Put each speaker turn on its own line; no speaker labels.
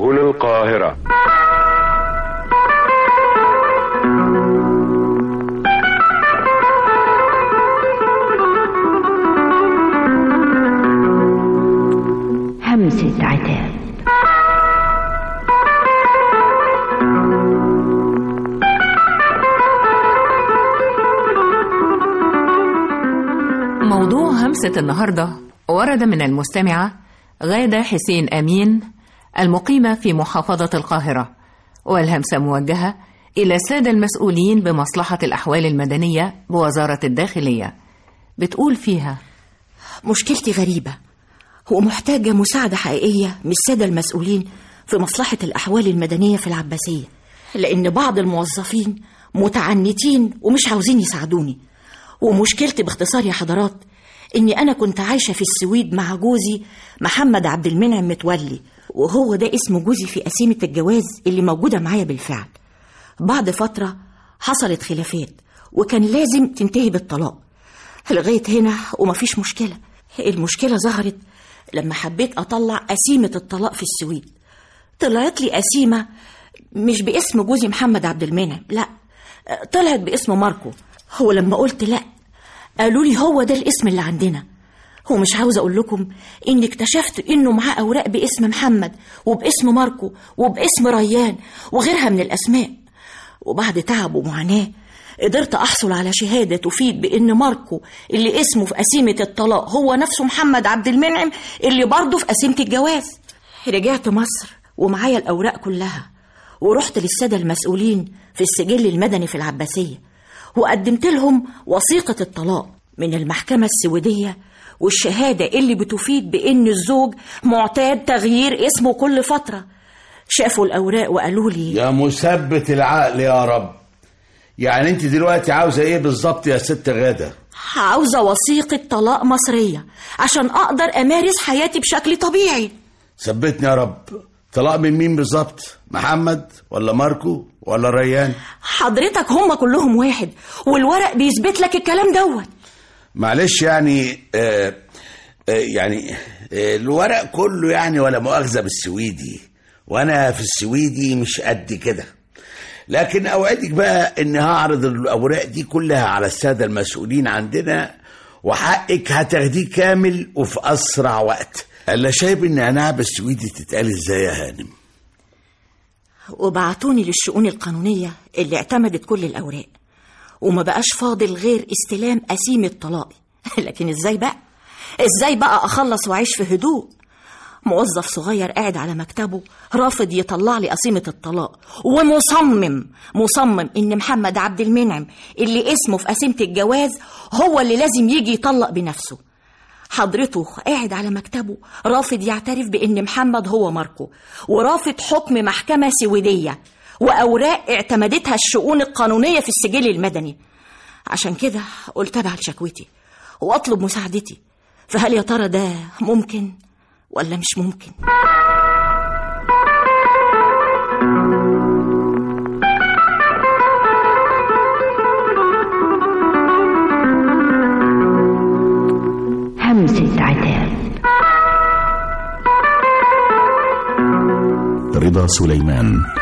سبل القاهرة
همسة عتاب
موضوع همسة النهاردة ورد من المستمعة غادة حسين أمين المقيمة في محافظة القاهرة والهمسة موجهة إلى السادة المسؤولين بمصلحة الأحوال المدنية بوزارة الداخلية بتقول فيها
مشكلتي غريبة ومحتاجة مساعدة حقيقية من السادة المسؤولين في مصلحة الأحوال المدنية في العباسية لأن بعض الموظفين متعنتين ومش عاوزين يساعدوني ومشكلتي باختصار يا حضرات إني أنا كنت عايشة في السويد مع جوزي محمد عبد المنعم متولي وهو ده اسم جوزي في قسيمة الجواز اللي موجودة معايا بالفعل بعد فترة حصلت خلافات وكان لازم تنتهي بالطلاق لغاية هنا ومفيش مشكلة المشكلة ظهرت لما حبيت أطلع قسيمة الطلاق في السويد طلعت لي قسيمة مش باسم جوزي محمد عبد المنعم لا طلعت باسم ماركو هو لما قلت لا قالوا لي هو ده الاسم اللي عندنا ومش عاوز اقول لكم اني اكتشفت انه معاه اوراق باسم محمد وباسم ماركو وباسم ريان وغيرها من الاسماء وبعد تعب ومعاناه قدرت احصل على شهاده تفيد بان ماركو اللي اسمه في قسيمه الطلاق هو نفسه محمد عبد المنعم اللي برضه في قسيمه الجواز رجعت مصر ومعايا الاوراق كلها ورحت للساده المسؤولين في السجل المدني في العباسيه وقدمت لهم وثيقه الطلاق من المحكمه السويديه والشهاده اللي بتفيد بان الزوج معتاد تغيير اسمه كل فتره شافوا الاوراق وقالوا لي
يا مثبت العقل يا رب يعني انت دلوقتي عاوزه ايه بالظبط يا ست غاده
عاوزه وثيقه طلاق مصريه عشان اقدر امارس حياتي بشكل طبيعي
ثبتني يا رب طلاق من مين بالظبط محمد ولا ماركو ولا ريان
حضرتك هم كلهم واحد والورق بيثبت لك الكلام دوت
معلش يعني آه آه يعني آه الورق كله يعني ولا مؤاخذه بالسويدي وانا في السويدي مش قد كده لكن اوعدك بقى ان هعرض الاوراق دي كلها على الساده المسؤولين عندنا وحقك هتاخديه كامل وفي اسرع وقت الا شايف ان عناع بالسويدي تتقال ازاي يا هانم
وبعتوني للشؤون القانونيه اللي اعتمدت كل الاوراق وما بقاش فاضل غير استلام قسيمه طلاقي لكن ازاي بقى ازاي بقى اخلص واعيش في هدوء موظف صغير قاعد على مكتبه رافض يطلع لي قسيمة الطلاق ومصمم مصمم إن محمد عبد المنعم اللي اسمه في قسيمة الجواز هو اللي لازم يجي يطلق بنفسه حضرته قاعد على مكتبه رافض يعترف بإن محمد هو ماركو ورافض حكم محكمة سويدية وأوراق اعتمدتها الشؤون القانونية في السجل المدني عشان كده قلت أبعت شكوتي وأطلب مساعدتي فهل يا ترى ده ممكن ولا مش ممكن
همسة عتاب
رضا سليمان